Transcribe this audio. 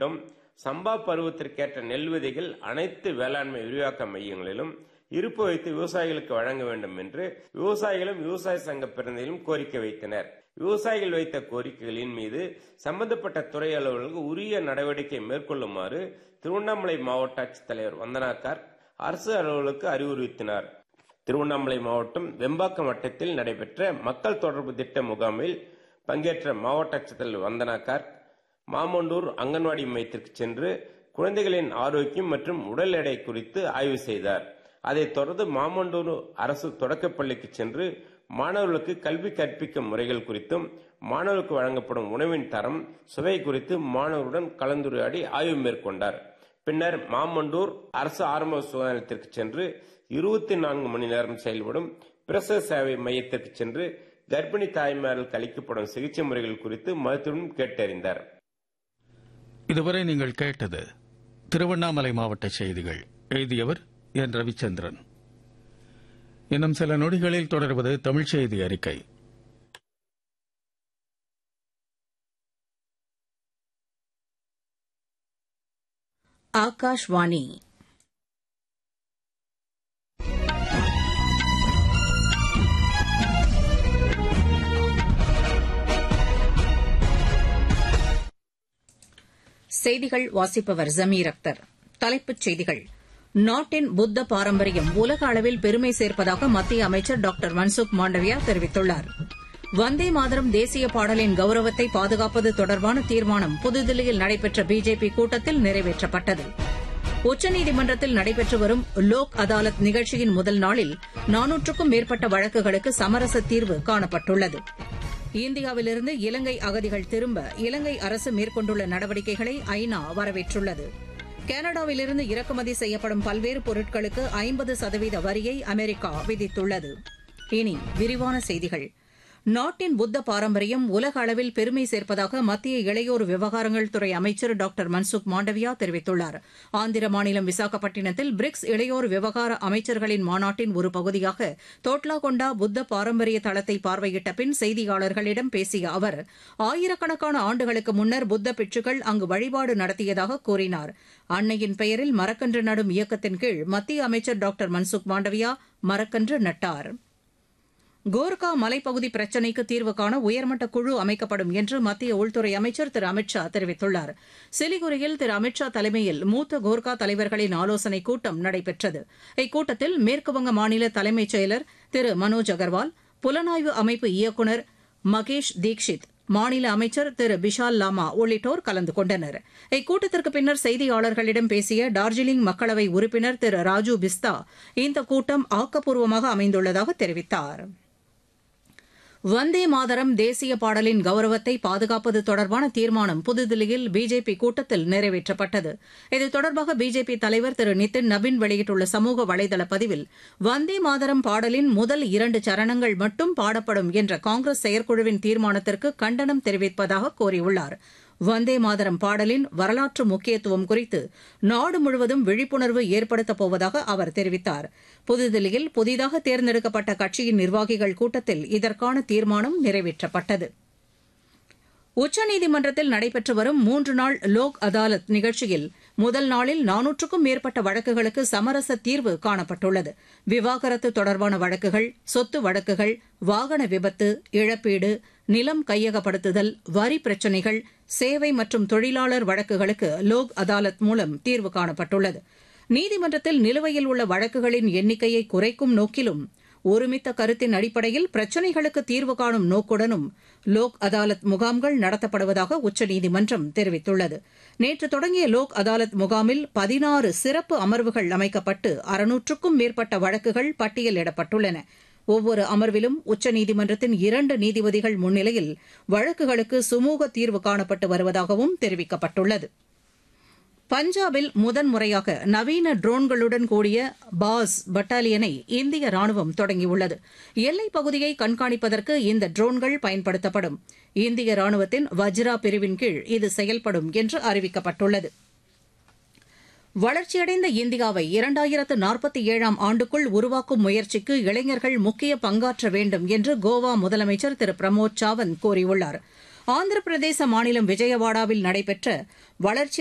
வேண்டும் சம்பா பருவத்திற்கேற்ற நெல் விதைகள் அனைத்து வேளாண்மை விரிவாக்க மையங்களிலும் இருப்பு வைத்து விவசாயிகளுக்கு வழங்க வேண்டும் என்று விவசாயிகளும் விவசாய சங்க பிரதிநிதிகளும் கோரிக்கை வைத்தனர் விவசாயிகள் வைத்த கோரிக்கைகளின் மீது சம்பந்தப்பட்ட துறை அலுவலர்கள் உரிய நடவடிக்கை மேற்கொள்ளுமாறு திருவண்ணாமலை மாவட்ட ஆட்சித்தலைவர் வந்தனாக்கார் அரசு அலுவலருக்கு அறிவுறுத்தினார் திருவண்ணாமலை மாவட்டம் வெம்பாக்கம் வட்டத்தில் நடைபெற்ற மக்கள் தொடர்பு திட்ட முகாமில் பங்கேற்ற மாவட்ட ஆட்சித்தலைவர் வந்தனாக்கார் மாமண்டூர் அங்கன்வாடி மையத்திற்கு சென்று குழந்தைகளின் ஆரோக்கியம் மற்றும் உடல் எடை குறித்து ஆய்வு செய்தார் அதைத் தொடர்ந்து மாமண்டூர் அரசு தொடக்கப்பள்ளிக்கு சென்று மாணவர்களுக்கு கல்வி கற்பிக்கும் முறைகள் குறித்தும் மாணவர்களுக்கு வழங்கப்படும் உணவின் தரம் சுவை குறித்து மாணவருடன் கலந்துரையாடி ஆய்வு மேற்கொண்டார் பின்னர் மாமண்டூர் அரசு ஆரம்ப சுகாதார நிலையத்திற்கு சென்று இருபத்தி நான்கு மணி நேரம் செயல்படும் பிரசவ சேவை மையத்திற்கு சென்று கர்ப்பிணி தாய்மார்களுக்கு அளிக்கப்படும் சிகிச்சை முறைகள் குறித்து மருத்துவம் கேட்டறிந்தார் இதுவரை நீங்கள் கேட்டது திருவண்ணாமலை மாவட்ட செய்திகள் எழுதியவர் என் ரவிச்சந்திரன் இன்னும் சில நொடிகளில் தொடர்வது தமிழ் செய்தி அறிக்கை ஆகாஷ்வாணி செய்திகள் வாசிப்பவர் ஜமீர் அக்தர் தலைப்புச் செய்திகள் நாட்டின் புத்த பாரம்பரியம் உலக அளவில் பெருமை சேர்ப்பதாக மத்திய அமைச்சர் டாக்டர் மன்சுக் மாண்டவியா தெரிவித்துள்ளார் வந்தே மாதரம் தேசிய பாடலின் கௌரவத்தை பாதுகாப்பது தொடர்பான தீர்மானம் புதுதில்லியில் நடைபெற்ற பிஜேபி கூட்டத்தில் நிறைவேற்றப்பட்டது உச்சநீதிமன்றத்தில் நடைபெற்று வரும் லோக் அதாலத் நிகழ்ச்சியின் முதல் நாளில் நானூற்றுக்கும் மேற்பட்ட வழக்குகளுக்கு சமரச தீர்வு காணப்பட்டுள்ளது இந்தியாவிலிருந்து இலங்கை அகதிகள் திரும்ப இலங்கை அரசு மேற்கொண்டுள்ள நடவடிக்கைகளை ஐநா வரவேற்றுள்ளது கனடாவிலிருந்து இறக்குமதி செய்யப்படும் பல்வேறு பொருட்களுக்கு ஐம்பது சதவீத வரியை அமெரிக்கா விதித்துள்ளது இனி விரிவான செய்திகள் நாட்டின் புத்த பாரம்பரியம் உலக அளவில் பெருமை சேர்ப்பதாக மத்திய இளையோர் விவகாரங்கள் துறை அமைச்சர் டாக்டர் மன்சுக் மாண்டவியா தெரிவித்துள்ளார் ஆந்திர மாநிலம் விசாகப்பட்டினத்தில் பிரிக்ஸ் இளையோர் விவகார அமைச்சர்களின் மாநாட்டின் ஒரு பகுதியாக தோட்லாகொண்டா புத்த பாரம்பரிய தளத்தை பார்வையிட்ட பின் செய்தியாளர்களிடம் பேசிய அவர் ஆயிரக்கணக்கான ஆண்டுகளுக்கு முன்னர் புத்த பிட்சுகள் அங்கு வழிபாடு நடத்தியதாக கூறினார் அன்னையின் பெயரில் மரக்கன்று நடும் இயக்கத்தின் கீழ் மத்திய அமைச்சர் டாக்டர் மன்சுக் மாண்டவியா மரக்கன்று நட்டார் கோர்கா மலைப்பகுதி பிரச்சினைக்கு தீர்வு காண உயர்மட்ட குழு அமைக்கப்படும் என்று மத்திய உள்துறை அமைச்சர் திரு அமித் ஷா தெரிவித்துள்ளார் சிலிகுரியில் திரு அமித் ஷா தலைமையில் மூத்த கோர்கா தலைவர்களின் ஆலோசனைக் கூட்டம் நடைபெற்றது இக்கூட்டத்தில் மேற்குவங்க மாநில தலைமைச் செயலர் திரு மனோஜ் அகர்வால் புலனாய்வு அமைப்பு இயக்குநர் மகேஷ் தீக்ஷித் மாநில அமைச்சர் திரு பிஷால் லாமா உள்ளிட்டோர் கலந்து கொண்டனர் இக்கூட்டத்திற்கு பின்னர் செய்தியாளர்களிடம் பேசிய டார்ஜிலிங் மக்களவை உறுப்பினர் திரு ராஜு பிஸ்தா இந்த கூட்டம் ஆக்கப்பூர்வமாக அமைந்துள்ளதாக தெரிவித்தாா் வந்தே மாதரம் தேசிய பாடலின் கௌரவத்தை பாதுகாப்பது தொடர்பான தீர்மானம் புதுதில்லியில் பிஜேபி கூட்டத்தில் நிறைவேற்றப்பட்டது இது தொடர்பாக பிஜேபி தலைவர் திரு நிதின் நபின் வெளியிட்டுள்ள சமூக வலைதள பதிவில் வந்தே மாதரம் பாடலின் முதல் இரண்டு சரணங்கள் மட்டும் பாடப்படும் என்ற காங்கிரஸ் செயற்குழுவின் தீர்மானத்திற்கு கண்டனம் தெரிவிப்பதாக கூறியுள்ளார் வந்தே மாதரம் பாடலின் வரலாற்று முக்கியத்துவம் குறித்து நாடு முழுவதும் விழிப்புணர்வு ஏற்படுத்தப் போவதாக அவர் தெரிவித்தார் புதுதில்லியில் புதிதாக தேர்ந்தெடுக்கப்பட்ட கட்சியின் நிர்வாகிகள் கூட்டத்தில் இதற்கான தீர்மானம் நிறைவேற்றப்பட்டது உச்சநீதிமன்றத்தில் நடைபெற்று வரும் மூன்று நாள் லோக் அதாலத் நிகழ்ச்சியில் முதல் நாளில் நானூற்றுக்கும் மேற்பட்ட வழக்குகளுக்கு சமரச தீர்வு காணப்பட்டுள்ளது விவாகரத்து தொடர்பான வழக்குகள் சொத்து வழக்குகள் வாகன விபத்து இழப்பீடு நிலம் கையகப்படுத்துதல் வரி பிரச்சினைகள் சேவை மற்றும் தொழிலாளர் வழக்குகளுக்கு லோக் அதாலத் மூலம் தீர்வு காணப்பட்டுள்ளது நீதிமன்றத்தில் நிலுவையில் உள்ள வழக்குகளின் எண்ணிக்கையை குறைக்கும் நோக்கிலும் ஒருமித்த கருத்தின் அடிப்படையில் பிரச்சினைகளுக்கு தீர்வு காணும் நோக்குடனும் லோக் அதாலத் முகாம்கள் நடத்தப்படுவதாக உச்சநீதிமன்றம் தெரிவித்துள்ளது நேற்று தொடங்கிய லோக் அதாலத் முகாமில் பதினாறு சிறப்பு அமர்வுகள் அமைக்கப்பட்டு அறுநூற்றுக்கும் மேற்பட்ட வழக்குகள் பட்டியலிடப்பட்டுள்ளன ஒவ்வொரு அமர்விலும் உச்சநீதிமன்றத்தின் இரண்டு நீதிபதிகள் முன்னிலையில் வழக்குகளுக்கு சுமூக தீர்வு காணப்பட்டு வருவதாகவும் தெரிவிக்கப்பட்டுள்ளது பஞ்சாபில் முதன்முறையாக நவீன ட்ரோன்களுடன் கூடிய பாஸ் பட்டாலியனை இந்திய ராணுவம் தொடங்கியுள்ளது எல்லைப் பகுதியை கண்காணிப்பதற்கு இந்த ட்ரோன்கள் பயன்படுத்தப்படும் இந்திய ராணுவத்தின் வஜ்ரா பிரிவின் கீழ் இது செயல்படும் என்று அறிவிக்கப்பட்டுள்ளது வளர்ச்சியடைந்த இந்தியாவை இரண்டாயிரத்து நாற்பத்தி ஏழாம் ஆண்டுக்குள் உருவாக்கும் முயற்சிக்கு இளைஞர்கள் முக்கிய பங்காற்ற வேண்டும் என்று கோவா முதலமைச்சர் திரு பிரமோத் சாவந்த் கூறியுள்ளார் ஆந்திர பிரதேச மாநிலம் விஜயவாடாவில் நடைபெற்ற வளர்ச்சி